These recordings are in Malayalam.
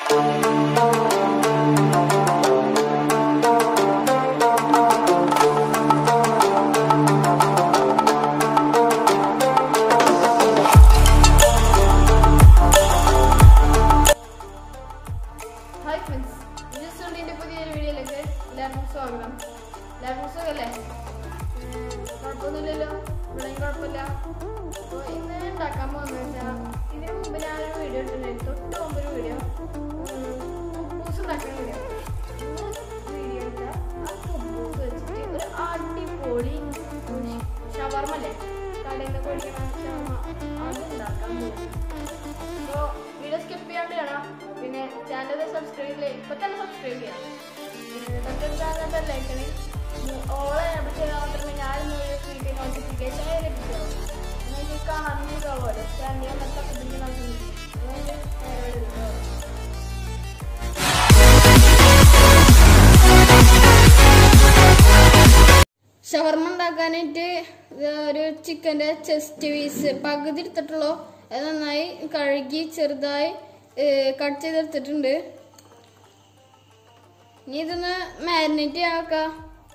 ഹായ് ഫ്രണ്ട്സ് ന്യൂസിൻ്റെ പുതിയൊരു വീഡിയോയിലേക്ക് എല്ലാവർക്കും സ്വാഗതം എല്ലാവർക്കും സുഖമല്ലേ ഉം, കുഴപ്പമൊന്നുമില്ലല്ലോ ഇവിടെയും കുഴപ്പമില്ല അപ്പോൾ ഇന്ന് ഉണ്ടാക്കാൻ പോകുന്നത് വെച്ചാൽ ഇതിന് മുമ്പ് ഞാനൊരു വീഡിയോ ഇട്ടിട്ടുണ്ടായിരുന്നു തൊട്ട് മുമ്പ് ഒരു വീഡിയോ കുബൂസ് ഉണ്ടാക്കുന്ന വീഡിയോ വീഡിയോ വെച്ചാൽ ആ കുബൂസ് വെച്ചിട്ട് ഒരു അടിപൊളി ഷവർമ അല്ലേ കടയിൽ നിന്ന് പൊടിക്കണ ഷവർമ അത് ഉണ്ടാക്കാൻ പോകും അപ്പോൾ വീഡിയോ സ്കിപ്പ് ചെയ്യാണ്ട് കാണാം പിന്നെ ചാനൽ സബ്സ്ക്രൈബ് ചെയ്യില്ല ഇപ്പൊ തന്നെ സബ്സ്ക്രൈബ് ചെയ്യാം തൊട്ടടുത്താകത്തെ ലൈക്കണി ഓളെ എനബിൾ ചെയ്താൽ മാത്രമേ ഞാൻ വീഡിയോ നോട്ടിഫിക്കേഷൻ ലഭിക്കുള്ളൂ നിങ്ങൾക്ക് കാണാൻ പോലെ ചാനൽ മൊത്തം ഇതിന് നോക്കി ഷവർമ ഉണ്ടാക്കാനായിട്ട് ഇത് ഒരു ചിക്കൻ്റെ ചെസ്റ്റ് പീസ് പകുതി എടുത്തിട്ടുള്ളൂ അത് നന്നായി കഴുകി ചെറുതായി കട്ട് ചെയ്തെടുത്തിട്ടുണ്ട് ഇനി ഇതൊന്ന് മാരിനേറ്റ് ആക്കാം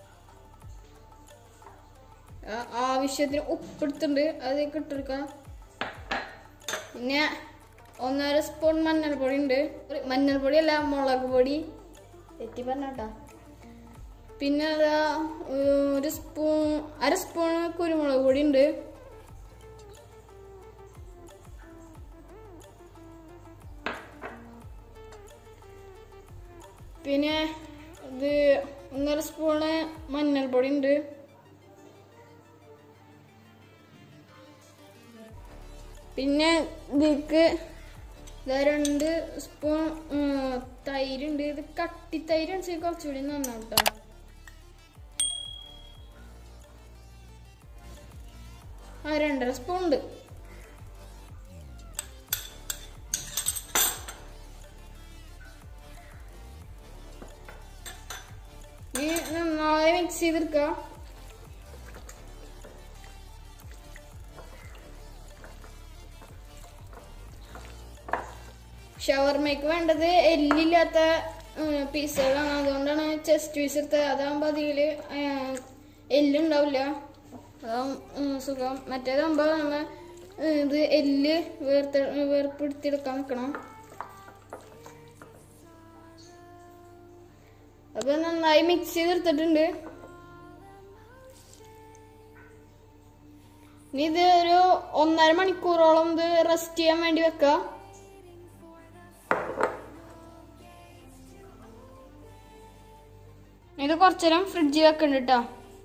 ആ- ആവശ്യത്തിന് ഉപ്പെടുത്തുണ്ട് അതിലേക്ക് ഇട്ടെടുക്കാം പിന്നെ ഒന്നര സ്പൂൺ മഞ്ഞൾപ്പൊടി ഉണ്ട് മഞ്ഞൾപ്പൊടി അല്ല മുളക് പൊടി തെറ്റി പറഞ്ഞോട്ടാ പിന്നെ അതാ ഏർ, ഒരു സ്പൂൺ അര സ്പൂൺ കുരുമുളക് പൊടി ഉണ്ട് പിന്നെ ഇത് ഒന്നര സ്പൂണ് മഞ്ഞൾപ്പൊടി ഉണ്ട് പിന്നെ ഇതിക്ക് ഇതാ രണ്ട് സ്പൂൺ തൈര് ഉണ്ട് ഇത് കട്ടി തൈര് അടിച്ചാൽ കുറച്ചുകൂടി നന്നാവും കേട്ടോ ആ രണ്ടര സ്പൂൺ ഉണ്ട് ഇനി നന്നായി മിക്സ് ചെയ്തെടുക്കുക ഷവർമയ്ക്ക് വേണ്ടത് എല്ലില്ലാത്ത പീസുകളാണ് അതുകൊണ്ടാണ് ചെസ്റ്റ് പീസ് എടുത്തത് അതാകുമ്പോൾ അതിൽ എല്ലുണ്ടാവില്ല അതാവും ഉം, സുഖം മറ്റേതാകുമ്പോൾ നമ്മൾ ഇത് എല്ല് വേർത്ത് വേർപ്പെടുത്തിയെടുക്കാൻ നിൽക്കണം അപ്പൊ നന്നായി മിക്സ് ചെയ്തെടുത്തിട്ടുണ്ട് ഇനി ഇത് ഒരു ഒന്നര മണിക്കൂറോളം ഇത് റെസ്റ്റ് ചെയ്യാൻ വേണ്ടി വെക്കാം ഇത് കുറച്ചേരം ഫ്രിഡ്ജിൽ വെക്കണ്ട കേട്ടോ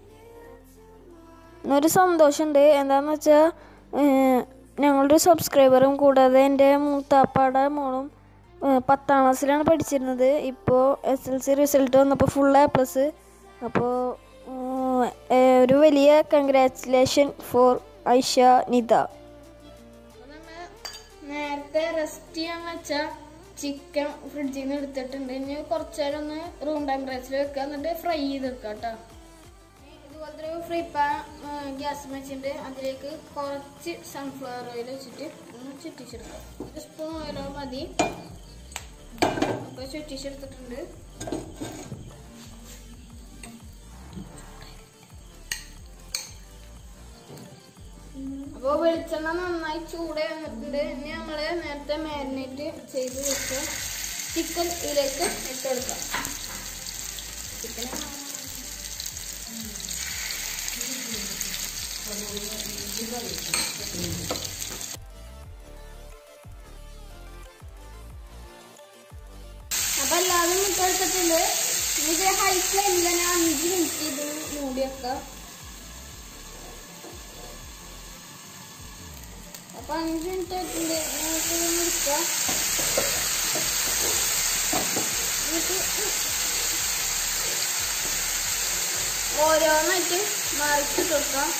ഒരു സന്തോഷമുണ്ട് എന്താന്ന് വെച്ചാൽ ഞങ്ങളുടെ ഒരു സബ്സ്ക്രൈബറും കൂടാതെ എൻ്റെ മൂത്താപ്പാടെ മോളും ഏഹ്, പത്താം ക്ലാസ്സിലാണ് പഠിച്ചിരുന്നത് ഇപ്പോൾ എസ് എൽ സി റിസൾട്ട് വന്നപ്പോൾ ഫുൾ എ പ്ലസ് അപ്പോൾ ഒരു വലിയ കൺഗ്രാറ്റുലേഷൻ ഫോർ ഐഷ നിത അപ്പൊ നമ്മ നേരത്തെ റെസ്റ്റ് ചെയ്യാൻ വെച്ച ചിക്കൻ ഫ്രിഡ്ജിൽ നിന്ന് എടുത്തിട്ടുണ്ട് ഇനി കുറച്ചു നേരം ഒന്ന് റൂം ടെമ്പറേച്ചർ വെക്കുക എന്നിട്ട് ഫ്രൈ ചെയ്തെടുക്കുക കേട്ടോ ഇതുപോലത്തെ ഒരു ഫ്രൈ പാൻ ഗ്യാസ് വെച്ചിട്ട് അതിലേക്ക് കുറച്ച് സൺഫ്ലവർ ഓയിൽ വെച്ചിട്ട് ഒന്ന് ചുറ്റിച്ചെടുക്കുക ഒരു സ്പൂൺ ഓയിലോ മതി അപ്പോൾ ചുറ്റിച്ചെടുത്തിട്ടുണ്ട് അപ്പോൾ വെളിച്ചെണ്ണ നന്നായി ചൂട് വന്നിട്ടുണ്ട് ഇനി നമ്മൾ നേരത്തെ മാരിനേറ്റ് ചെയ്ത് വെച്ച ചിക്കൻ ഇതിലേക്ക് ഇട്ടെടുക്കാം ചിക്കൻ അപ്പം എല്ലാവരും ഇട്ടെടുത്തിട്ടുണ്ട് ഇനി ഇത് ഹൈ ഫ്ലെയിമിൽ തന്നെ അഞ്ച് മിനിറ്റ് ഇത് മൂടി വെക്കാം അപ്പൊ അഞ്ച് മിനിറ്റ് ആയിട്ടുണ്ട് നമുക്ക് ഇത് മുറിക്കാം എന്നിട്ട് ഓരോന്നായിട്ട് മറിച്ചിട്ട് കൊടുക്കാം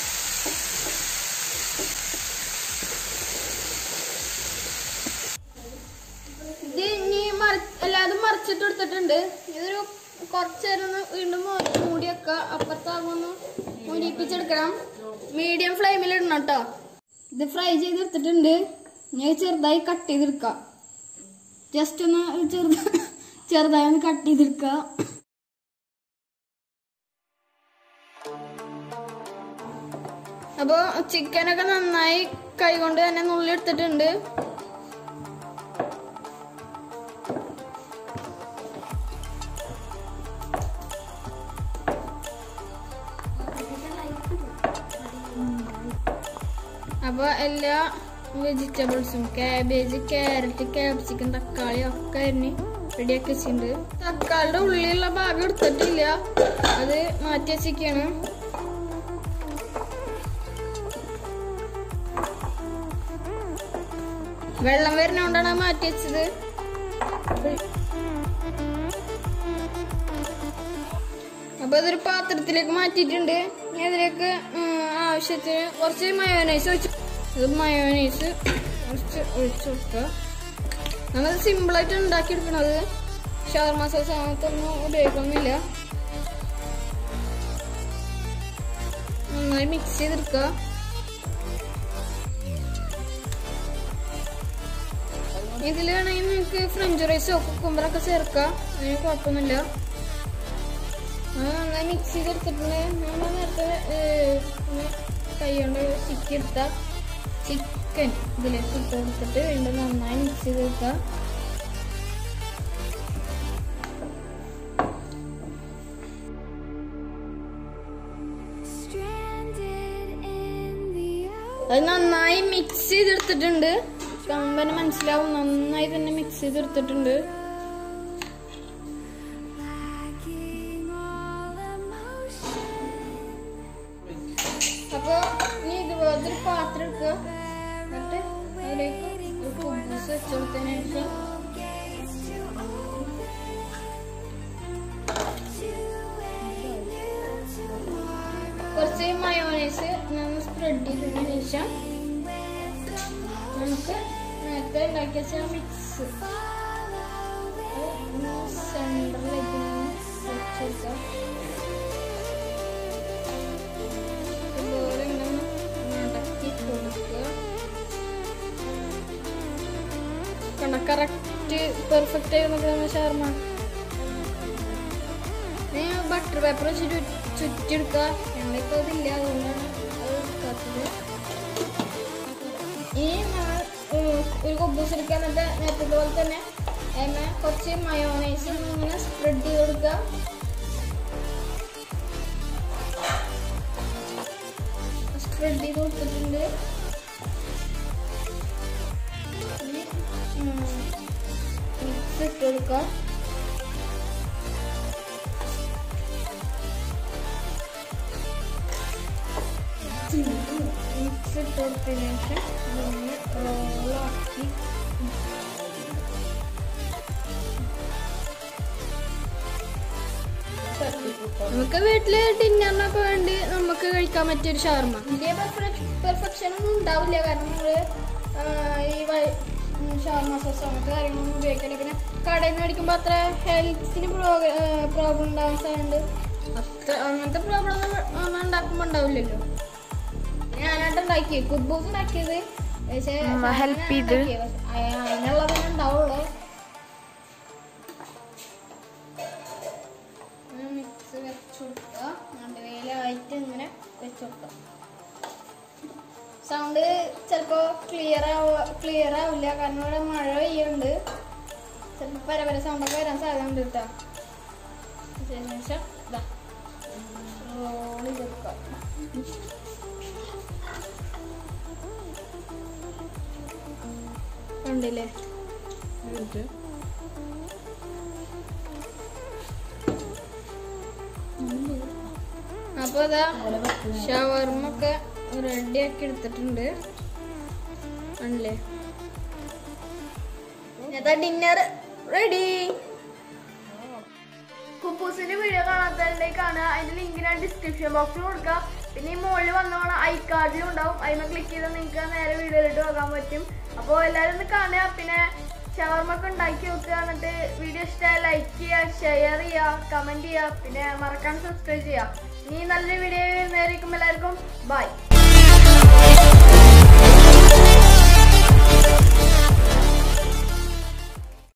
ഇത് ഇനി മറി എല്ലാതും മറിച്ചിട്ട് എടുത്തിട്ടുണ്ട് ഇതൊരു കുറച്ച് നേരം ഒന്ന് വീണ്ടും മൂ- മൂടി വെക്കുക അപ്പുറത്താകുമെന്ന് മുരിപ്പിച്ചെടുക്കണം മീഡിയം ഫ്ലെയിമിൽ ഇടണം കേട്ടോ ഇത് ഫ്രൈ ചെയ്തെടുത്തിട്ടുണ്ട് ഞാൻ ചെറുതായി കട്ട് ചെയ്തെടുക്കാം ജസ്റ്റ് ഒന്ന് ചെറുത ചെറുതായി ഒന്ന് കട്ട് ചെയ്തെടുക്കുക അപ്പോൾ ചിക്കനൊക്കെ നന്നായി കൈകൊണ്ട് തന്നെ നുള്ളി എടുത്തിട്ടുണ്ട് അപ്പോൾ എല്ലാ വെജിറ്റബിൾസും കാബേജ് ക്യാരറ്റ് ക്യാപ്സിക്കം തക്കാളി ഒക്കെ അരിഞ്ഞ് റെഡിയാക്കി വെച്ചിട്ടുണ്ട് തക്കാളിയുടെ ഉള്ളിലുള്ള ഭാഗം എടുത്തിട്ടില്ല അത് മാറ്റി വെച്ചിരിക്കുകയാണ് വെള്ളം വരുന്നോണ്ടാണ് അത് മാറ്റി വെച്ചത് അപ്പൊ അതൊരു പാത്രത്തിലേക്ക് മാറ്റിയിട്ടുണ്ട് ഇനി അതിലേക്ക് ഉം, ആവശ്യത്തിന് കുറച്ച് മയോനൈസ് ഒഴിച്ചു ഇത് മയോനൈസ് കുറച്ച് ഒഴിച്ചു കൊടുക്കുക നമ്മൾ സിമ്പിളായിട്ട് ഉണ്ടാക്കിയെടുക്കണത് ഷവർമ സോസ് അങ്ങനത്തൊന്നും ഉപയോഗിക്കുന്നില്ല നന്നായി മിക്സ് ചെയ്തെടുക്കുക ഇതിൽ വേണമെങ്കിൽ നിങ്ങൾക്ക് ഫ്രഞ്ച് റൈസോ കുക്കുമ്പറൊക്കെ ചേർക്കാം അതിന് കുഴപ്പമൊന്നുമില്ല അത് നന്നായി മിക്സ് ചെയ്തെടുത്തിട്ടുണ്ട് നമ്മൾ നേരത്തെ ഏഹ്, ഒന്ന് കൈ കൊണ്ട് ചിക്കി എടുത്ത ചിക്കൻ ഇതിലേക്ക് ഇട്ട് കൊടുത്തിട്ട് വീണ്ടും നന്നായി മിക്സ് ചെയ്ത് വെക്കുക അത് നന്നായി മിക്സ് ചെയ്തെടുത്തിട്ടുണ്ട് കമ്പന് മനസ്സിലാവും നന്നായി തന്നെ മിക്സ് ചെയ്തെടുത്തിട്ടുണ്ട് അപ്പൊ ഇനി ഇതുപോലത്തെ ഒരു പാത്രം എടുക്കുക എന്നിട്ട് അതിലേക്ക് ഒരു കുബൂസ് വെച്ച് കൊടുത്തതിന് ശേഷം കുറച്ച് മയോണൈസ് നമ്മൾ സ്പ്രെഡ് ചെയ്തതിന് ശേഷം നമുക്ക് നേരത്തെ ഉണ്ടാക്കി വെച്ച മിക്സ് സെൻറ്ററിലേക്ക് വെച്ചെടുക്കാം ഇതുപോലെ ഇങ്ങനെ മടക്കി കൊടുക്കുക കണ്ട കറക്റ്റ് പെർഫെക്റ്റ് ആയി നമുക്ക് ഷവർമ ബട്ടർ പേപ്പർ വെച്ചിട്ട് ചുറ്റിയെടുക്കുക ഞങ്ങളിപ്പോൾ അതില്ല അതുകൊണ്ടാണ് അത് എടുക്കാത്തത് ഇനി നമ്മൾ ഒരു കൊബ്ബൂസ് എടുക്കുക എന്നിട്ട് നേരത്തെ പോലെ തന്നെ അതിന് കുറച്ച് മയോണൈസ് ഇങ്ങനെ സ്പ്രെഡ് ചെയ്ത് കൊടുക്കുക സ്പ്രെഡ് ചെയ്ത് കൊടുത്തിട്ടുണ്ട് മിക്സ് ഇട്ട് കൊടുക്കുക മിക്സ് ഇട്ട് കൊടുത്തതിന് ശേഷം ഇതൊന്ന് റോളാക്കി നമുക്ക് വീട്ടില് ഡിന്നറിനൊക്കെ വേണ്ടി നമുക്ക് കഴിക്കാൻ പറ്റിയ ഒരു ഷവർമ വലിയ പെർഫെക്ഷൻ ഒന്നും ഉണ്ടാവില്ല കാരണം നമ്മള് ആ, ഈ ഷവർമ സോസ് അങ്ങനത്തെ കാര്യങ്ങളൊന്നും ഉപയോഗിക്കില്ല പിന്നെ കടയിൽ നിന്ന് മേടിക്കുമ്പോൾ അത്ര ഹെൽത്തിന് പ്രോബ്ലം ഉണ്ടാവാൻ സാധ്യത അത്ര അങ്ങനത്തെ പ്രോബ്ലം ഒന്നും ഉണ്ടാക്കുമ്പോൾ ഉണ്ടാവില്ലല്ലോ ഞാനായിട്ട് ഉണ്ടാക്കി കുബൂസ് ഉണ്ടാക്കിയത് പക്ഷേ ഉമ്മ help ഞാൻ ചെയ്ത്. ഉണ്ടാക്കിയത്. പക്ഷേ അതിനുള്ളത് തന്നെ ഉണ്ടാവുള്ളൂ മിക്സ് വെച്ച് കൊടുക്കുക നടുവേലായിട്ട് ഇങ്ങനെ വെച്ച് കൊടുക്കുക സൗണ്ട് ചിലപ്പോൾ ക്ലിയർ ആവ ക്ലിയർ ആവില്ല കാരണം ഇവിടെ മഴ പെയ്യുന്നുണ്ട് ചിലപ്പോൾ പല പല സൗണ്ടൊക്കെ വരാൻ സാധ്യത ഉണ്ട് കേട്ടോ അതിന് ശേഷം ഇതാ റോൾ ചെയ്ത് കൊടുക്കുക ഉണ്ടല്ലേ അപ്പൊ അതാ ഷവർമ്മ ഒക്കെ റെഡി ആക്കി എടുത്തിട്ടുണ്ട് ആണല്ലേ ഇന്നത്തെ ഡിന്നർ റെഡി കുപ്പൂസിന്റെ വീഡിയോ കാണാത്തതിലേക്ക് കാണുക അതിന്റെ ലിങ്ക് ഞാൻ ഡിസ്ക്രിപ്ഷൻ ബോക്സിൽ കൊടുക്കാം പിന്നെ ഈ മുകളിൽ വന്നോണം ഐ കാർഡിലും ഉണ്ടാവും അതിന് ക്ലിക്ക് ചെയ്താൽ നിങ്ങൾക്ക് നേരെ വീഡിയോയിലിട്ട് നോക്കാൻ പറ്റും അപ്പോൾ എല്ലാവരും ഒന്ന് കാണുക പിന്നെ ഷവർമ ഒക്കെ ഉണ്ടാക്കി നോക്കുക എന്നിട്ട് വീഡിയോ ഇഷ്ടമായ ലൈക്ക് ചെയ്യുക ഷെയർ ചെയ്യുക കമന്റ് ചെയ്യുക പിന്നെ മറക്കാൻ സബ്സ്ക്രൈബ് ചെയ്യുക ഇനി നല്ലൊരു വീഡിയോ വരുന്നതായിരിക്കും എല്ലാവർക്കും ബൈ